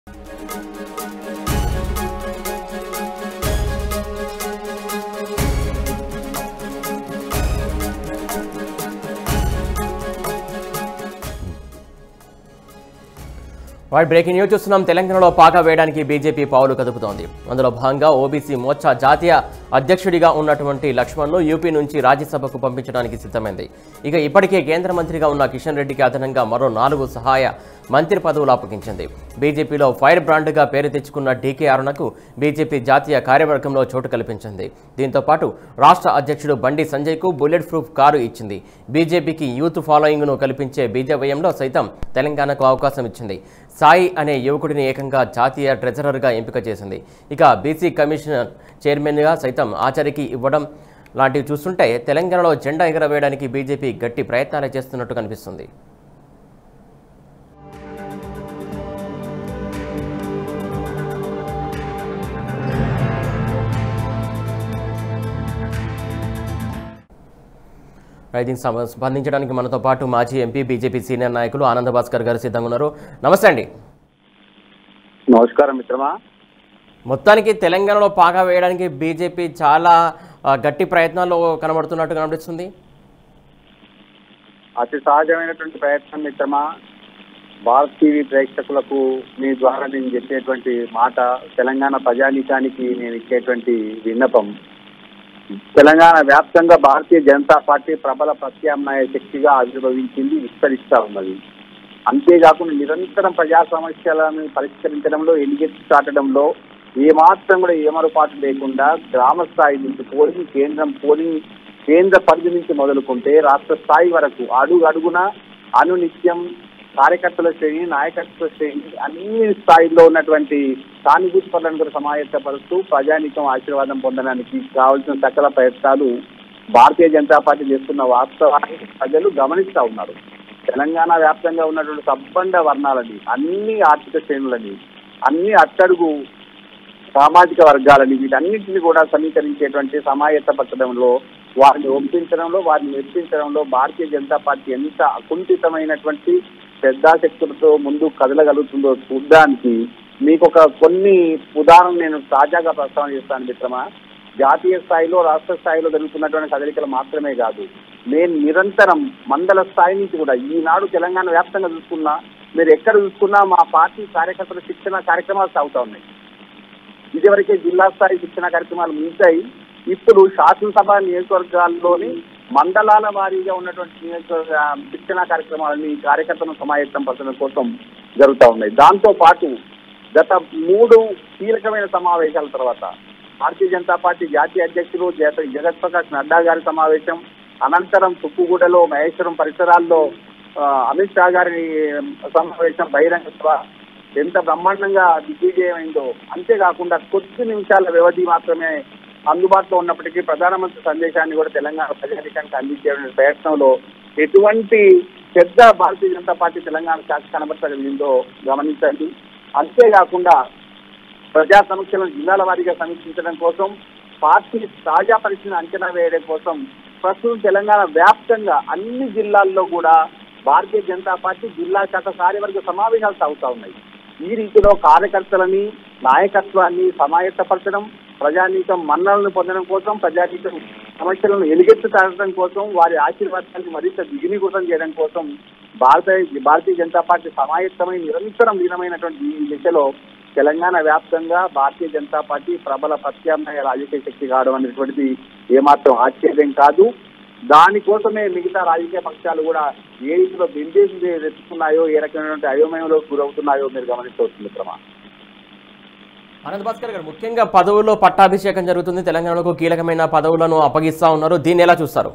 వాటి breaking news చూస్తున్నాం తెలంగాణలో పాక వేయడానికి బీజేపీ పావులు కదుపుతోంది అందులో భాగంగా ఓబీసీ మోర్చా జాతీయ అధ్యక్షుడిగా ఉన్నటువంటి లక్ష్మణ్ను యూపీ నుంచి రాజ్యసభకు పంపించడానికి సిద్ధమైంది ఇక ఇప్పటికే కేంద్ర మంత్రిగా ఉన్న కిషన్ రెడ్డికి అదనంగా మరో నాలుగు సహాయ మంత్రి పదవులు అప్పగించింది బీజేపీలో ఫైర్ బ్రాండ్గా పేరు తెచ్చుకున్న డీకే అరుణకు బీజేపీ జాతీయ కార్యవర్గంలో చోటు కల్పించింది దీంతో పాటు రాష్ట్ర అధ్యక్షుడు బండి సంజయ్కు బుల్లెట్ ప్రూఫ్ కారు ఇచ్చింది బీజేపీకి యూత్ ఫాలోయింగ్ను కల్పించే బీజేవయంలో సైతం తెలంగాణకు అవకాశం ఇచ్చింది సాయి అనే యువకుడిని ఏకంగా జాతీయ ట్రెజరర్గా ఎంపిక చేసింది ఇక బీసీ కమిషనర్ చైర్మన్గా సైతం ఆచారికి ఇవ్వడం లాంటివి చూస్తుంటే తెలంగాణలో జెండా ఎగరవేయడానికి బీజేపీ గట్టి ప్రయత్నాలు చేస్తున్నట్టు కనిపిస్తుంది దీనికి సంబ- స్పందించడానికి మనతో పాటు మాజీ ఎంపీ బీజేపీ సీనియర్ నాయకులు ఆనంద భాస్కర్ గారు సిద్ధంగా ఉన్నారు నమస్తే అండి నమస్కారం మిత్రమా మొత్తానికి తెలంగాణలో పాగా వేయడానికి బీజేపీ చాలా ఆ, గట్టి ప్రయత్నాలు కనబడుతున్నట్టు కనిపిస్తుంది అతి సహజమైనటువంటి ప్రయత్నం మిత్రమా భారత్ టీవీ ప్రేక్షకులకు మీ ద్వారా నేను చెప్పేటువంటి మాట తెలంగాణ ప్రజానీకానికి నేను ఇచ్చేటువంటి విన్నపం తెలంగాణ వ్యాప్తంగా భారతీయ జనతా పార్టీ ప్రబల ప్రత్యామ్నాయ శక్తిగా ఆవిర్భవించింది విస్తరిస్తా ఉన్నది అంతేకాకుండా నిరంతరం ప్రజా సమస్యలను పరిష్కరించడంలో ఎలుగెత్తి చాటడంలో ఏమాత్రం కూడా ఏమరుపాటు లేకుండా గ్రామ స్థాయి నుంచి పోలింగ్ కేంద్రం పోలింగ్ కేంద్ర పరిధి నుంచి మొదలుకుంటే రాష్ట్ర స్థాయి వరకు అడుగు అడుగున అనునిత్యం కార్యకర్తల శ్రేణి నాయకత్వ శ్రేణి అన్ని స్థాయిల్లో ఉన్నటువంటి సానుభూతి పనులను కూడా సమాయత్తపరుస్తూ ప్రజానీకం ఆశీర్వాదం పొందడానికి కావాల్సిన సకల ప్రయత్నాలు భారతీయ జనతా పార్టీ చేస్తున్న వాస్తవాన్ని ప్రజలు గమనిస్తా ఉన్నారు తెలంగాణ వ్యాప్తంగా ఉన్నటువంటి సబ్బండ వర్ణాలని అన్ని ఆర్థిక శ్రేణులని అన్ని అట్టడుగు సామాజిక వర్గాలని వీటన్నింటినీ కూడా సమీకరించేటువంటి సమాయత్తపరచడంలో వారిని ఒప్పించడంలో వారిని మెప్పించడంలో భారతీయ జనతా పార్టీ ఎంత అకుంఠితమైనటువంటి శ్రద్ధాశక్తులతో ముందు కదలగలుగుతుందో చూడడానికి మీకు ఒక కొన్ని ఉదాహరణలు నేను తాజాగా ప్రస్తావన చేస్తాను మిత్రమా జాతీయ స్థాయిలో రాష్ట్ర స్థాయిలో జరుగుతున్నటువంటి కదలికలు మాత్రమే కాదు నేను నిరంతరం మండల స్థాయి నుంచి కూడా ఈనాడు తెలంగాణ వ్యాప్తంగా చూసుకున్నా మీరు ఎక్కడ చూసుకున్నా మా పార్టీ కార్యకర్తల శిక్షణ కార్యక్రమాలు సాగుతా ఉన్నాయి ఇదివరకే జిల్లా స్థాయి శిక్షణ కార్యక్రమాలు ముగిశాయి ఇప్పుడు శాసనసభ నియోజకవర్గాల్లోని మండలాల వారీగా ఉన్నటువంటి నియోజకవర్గ శిక్షణ కార్యక్రమాలని కార్యకర్తలను సమాయత్తం పరచడం కోసం జరుగుతూ ఉన్నాయి దాంతో పాటు గత మూడు కీలకమైన సమావేశాల తర్వాత భారతీయ జనతా పార్టీ జాతీయ అధ్యక్షులు జగ- జగత్ ప్రకాష్ నడ్డా గారి సమావేశం అనంతరం తుక్కుగూడలో మహేశ్వరం పరిసరాల్లో ఆ, అమిత్ షా గారి సమావేశం బహిరంగ సభ ఎంత బ్రహ్మాండంగా దిగ్విజయమైందో అంతేకాకుండా కొద్ది నిమిషాల వ్యవధి మాత్రమే అందుబాటులో ఉన్నప్పటికీ ప్రధానమంత్రి సందేశాన్ని కూడా తెలంగాణ ప్రజానికానికి అందించే ప్రయత్నంలో ఎటువంటి పెద్ద భారతీయ జనతా పార్టీ తెలంగాణ శాఖ కనబడగలిగిందో గమనించండి అంతేకాకుండా ప్రజా సమస్యలను జిల్లాల వారీగా సమీక్షించడం కోసం పార్టీ తాజా పరిస్థితిని అంచనా వేయడం కోసం ప్రస్తుతం తెలంగాణ వ్యాప్తంగా అన్ని జిల్లాల్లో కూడా భారతీయ జనతా పార్టీ జిల్లా శాఖ కార్యవర్గ సమావేశాలు సాగుతా ఉన్నాయి ఈ రీతిలో కార్యకర్తలని నాయకత్వాన్ని సమాయత్తపరచడం ప్రజానీకం మన్నలను పొందడం కోసం ప్రజానీకం సమస్యలను ఎలుగెత్తు తాగడం కోసం వారి ఆశీర్వాదాన్ని మరింత దిగునీకృతం చేయడం కోసం భారతీయ భారతీయ జనతా పార్టీ సమాయత్తమై నిరంతరం లీనమైనటువంటి ఈ దిశలో తెలంగాణ వ్యాప్తంగా భారతీయ జనతా పార్టీ ప్రబల ప్రత్యామ్నాయ రాజకీయ శక్తి కావడం అనేటువంటిది ఏమాత్రం ఆశ్చర్యం కాదు దానికోసమే మిగతా రాజకీయ పక్షాలు కూడా ఏ రీతిలో బిందేసి తెచ్చుకున్నాయో ఏ రకమైనటువంటి అయోమయంలో గురవుతున్నాయో మీరు గమనించవచ్చు మిత్రమా ఆనంద్ భాస్కర్ గారు ముఖ్యంగా పదవుల్లో పట్టాభిషేకం జరుగుతుంది తెలంగాణకు కీలకమైన పదవులను అప్పగిస్తా ఉన్నారు దీన్ని ఎలా చూస్తారు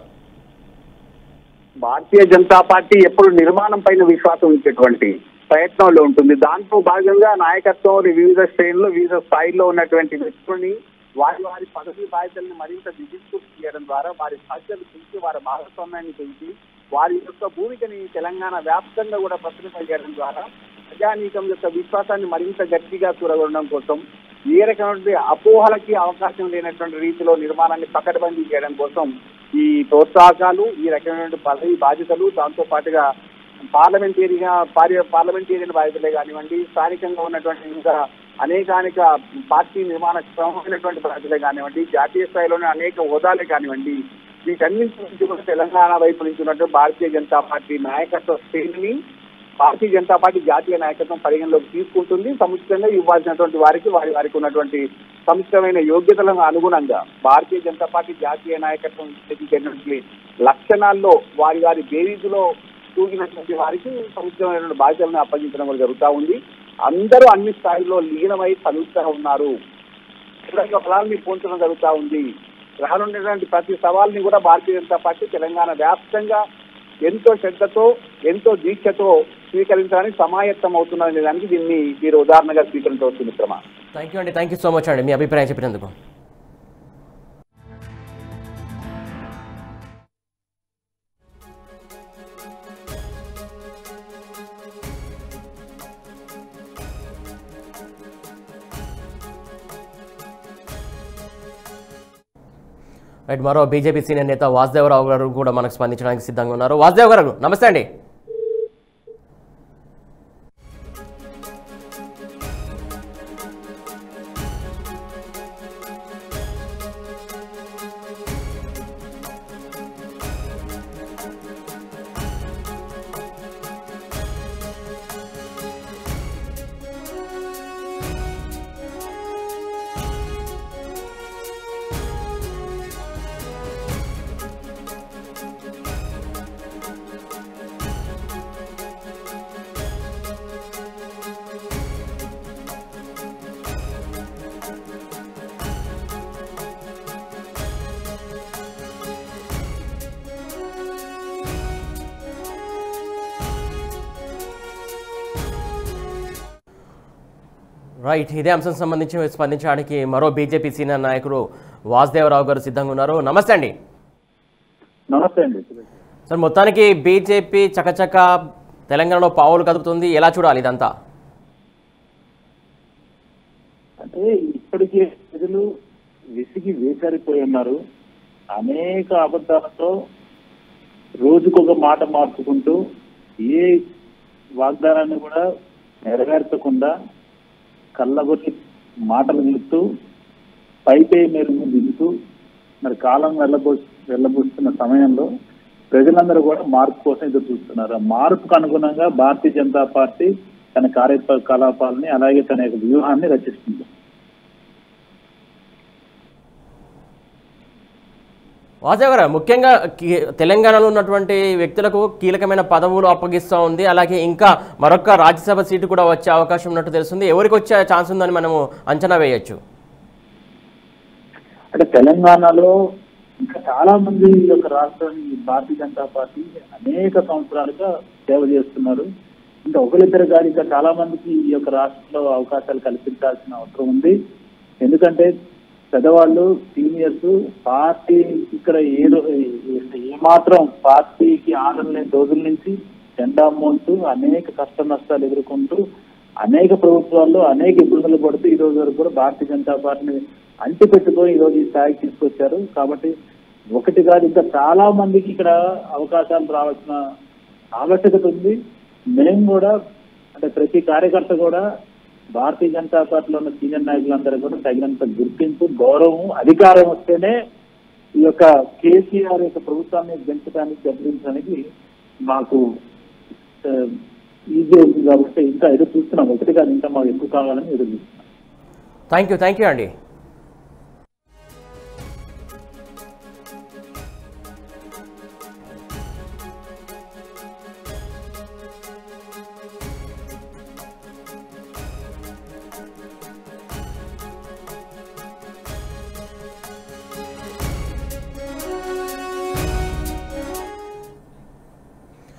భారతీయ జనతా పార్టీ ఎప్పుడు నిర్మాణం పైన విశ్వాసం ఉంచేటువంటి ప్రయత్నంలో ఉంటుంది దాంట్లో భాగంగా నాయకత్వం వివిధ శ్రేణులు వివిధ స్థాయిల్లో ఉన్నటువంటి వ్యక్తులని వారి వారి పదవి బాధ్యతల్ని మరింత దిగుకృతి చేయడం ద్వారా వారి బాధ్యతలు పెంచి వారి భాగస్వామ్యాన్ని పెంచి వారి యొక్క భూమికని తెలంగాణ వ్యాప్తంగా కూడా ప్రచురింపజేయడం ద్వారా ప్రజానీకం యొక్క విశ్వాసాన్ని మరింత గట్టిగా చూరగొనడం కోసం ఏ రకమైనటువంటి అపోహలకి అవకాశం లేనటువంటి రీతిలో నిర్మాణాన్ని పకడ్బందీ చేయడం కోసం ఈ ప్రోత్సాహకాలు ఈ రకమైనటువంటి పదవి బాధ్యతలు దాంతో పాటుగా పార్లమెంటరీగా పార్య- పార్లమెంటేరియన్ బాధ్యతలే కానివ్వండి స్థానికంగా ఉన్నటువంటి ఇంకా అనేకానేక పార్టీ నిర్మాణ క్రమమైనటువంటి బాధ్యతలే కానివ్వండి జాతీయ స్థాయిలోనే అనేక హోదాలే కానివ్వండి వీటన్నింటి నుంచి కూడా తెలంగాణ వైపు నుంచి ఉన్నట్టు భారతీయ జనతా పార్టీ నాయకత్వ శ్రేణిని భారతీయ జనతా పార్టీ జాతీయ నాయకత్వం పరిగణలోకి తీసుకుంటుంది సముచితంగా ఇవ్వాల్సినటువంటి వారికి వారి వారికి ఉన్నటువంటి సముచితమైన యోగ్యతలకు అనుగుణంగా భారతీయ జనతా పార్టీ జాతీయ నాయకత్వం ఇచ్చేటువంటి లక్షణాల్లో వారి వారి బేరీజులో తూగినటువంటి వారికి సముచితమైనటువంటి బాధ్యతలను అప్పగించడం కూడా జరుగుతూ ఉంది అందరూ అన్ని స్థాయిల్లో లీనమై చదువుతూ ఉన్నారు కీలక ఫలాన్ని పోల్చడం జరుగుతూ ఉంది రానున్నటువంటి ప్రతి సవాల్ని కూడా భారతీయ జనతా పార్టీ తెలంగాణ వ్యాప్తంగా ఎంతో శ్రద్ధతో ఎంతో దీక్షతో స్వీకరించడానికి సమాయత్తం అవుతున్నదనే దానికి దీన్ని మీరు ఉదాహరణగా స్వీకరించవచ్చు మిత్రమా థ్యాంక్ యూ అండి థ్యాంక్ యూ సో మచ్ అండి మీ అభిప్రాయం చెప్పినందుకు రైట్ మరో బీజేపీ సీనియర్ నేత వాసుదేవరావు గారు కూడా మనకు స్పందించడానికి సిద్ధంగా ఉన్నారు వాసుదేవ్ గారు నమస్తే అండి రైట్ ఇదే అంశం సంబంధించి స్పందించడానికి మరో బీజేపీ సీనియర్ నాయకుడు వాసుదేవరావు గారు సిద్ధంగా ఉన్నారు నమస్తే అండి నమస్తే అండి సార్ మొత్తానికి బీజేపీ చకచక తెలంగాణలో పావులు కదుపుతుంది ఎలా చూడాలి ఇదంతా అంటే ఇప్పటికే ప్రజలు విసిగి వేసారిపోయి ఉన్నారు అనేక అబద్ధాలతో రోజుకొక మాట మార్చుకుంటూ ఏ వాగ్దానాన్ని కూడా నెరవేర్చకుండా కళ్ళబొట్టి మాటలు నిలుపుతూ పైపే మెరుగు దిగుతూ మరి కాలం వెళ్ళబో వెళ్ళబోస్తున్న సమయంలో ప్రజలందరూ కూడా మార్పు కోసం ఎదురు చూస్తున్నారు ఆ మార్పుకు అనుగుణంగా భారతీయ జనతా పార్టీ తన కార్యకలాపాలని అలాగే తన యొక్క వ్యూహాన్ని రచిస్తుంది వాసుదేవ్ గారు ముఖ్యంగా కీ- తెలంగాణలో ఉన్నటువంటి వ్యక్తులకు కీలకమైన పదవులు అప్పగిస్తూ ఉంది అలాగే ఇంకా మరొక రాజ్యసభ సీటు కూడా వచ్చే అవకాశం ఉన్నట్టు తెలుస్తుంది ఎవరికి వచ్చే ఛాన్స్ ఉందని మనము అంచనా వేయొచ్చు అంటే తెలంగాణలో ఇంకా చాలా మంది ఈ యొక్క రాష్ట్రాన్ని భారతీయ జనతా పార్టీ అనేక సంవత్సరాలుగా సేవ చేస్తున్నారు ఇంకా ఒకరిద్దరు కాదు ఇంకా చాలా మందికి ఈ యొక్క రాష్ట్రంలో అవకాశాలు కల్పించాల్సిన అవసరం ఉంది ఎందుకంటే పెద్దవాళ్ళు సీనియర్స్ పార్టీ ఇక్కడ ఏ రో- ఏ మాత్రం పార్టీకి ఆదరణ లేని రోజుల నుంచి జెండా మోస్తూ అనేక కష్ట నష్టాలు ఎదుర్కొంటూ అనేక ప్రభుత్వాల్లో అనేక ఇబ్బందులు పడుతూ ఈ రోజు వరకు కూడా భారతీయ జనతా పార్టీని అంటి పెట్టుకొని ఈ రోజు ఈ స్థాయికి తీసుకొచ్చారు కాబట్టి ఒకటి కాదు ఇంకా చాలా మందికి ఇక్కడ అవకాశాలు రావాల్సిన ఆవశ్యకత ఉంది మేము కూడా అంటే ప్రతి కార్యకర్త కూడా భారతీయ జనతా పార్టీలో ఉన్న సీనియర్ నాయకులందరూ కూడా తగినంత గుర్తింపు గౌరవం అధికారం వస్తేనే ఈ యొక్క కేసీఆర్ యొక్క ప్రభుత్వాన్ని పెంచడానికి దెబ్బతించడానికి మాకు ఆ, ఈజీ అవుతుంది కాబట్టి ఇంకా ఎదురు చూస్తున్నాం ఒకటి కాదు ఇంకా మాకు ఎక్కువ కావాలని ఎదురు చూస్తున్నాం థ్యాంక్ యూ థ్యాంక్ యూ అండి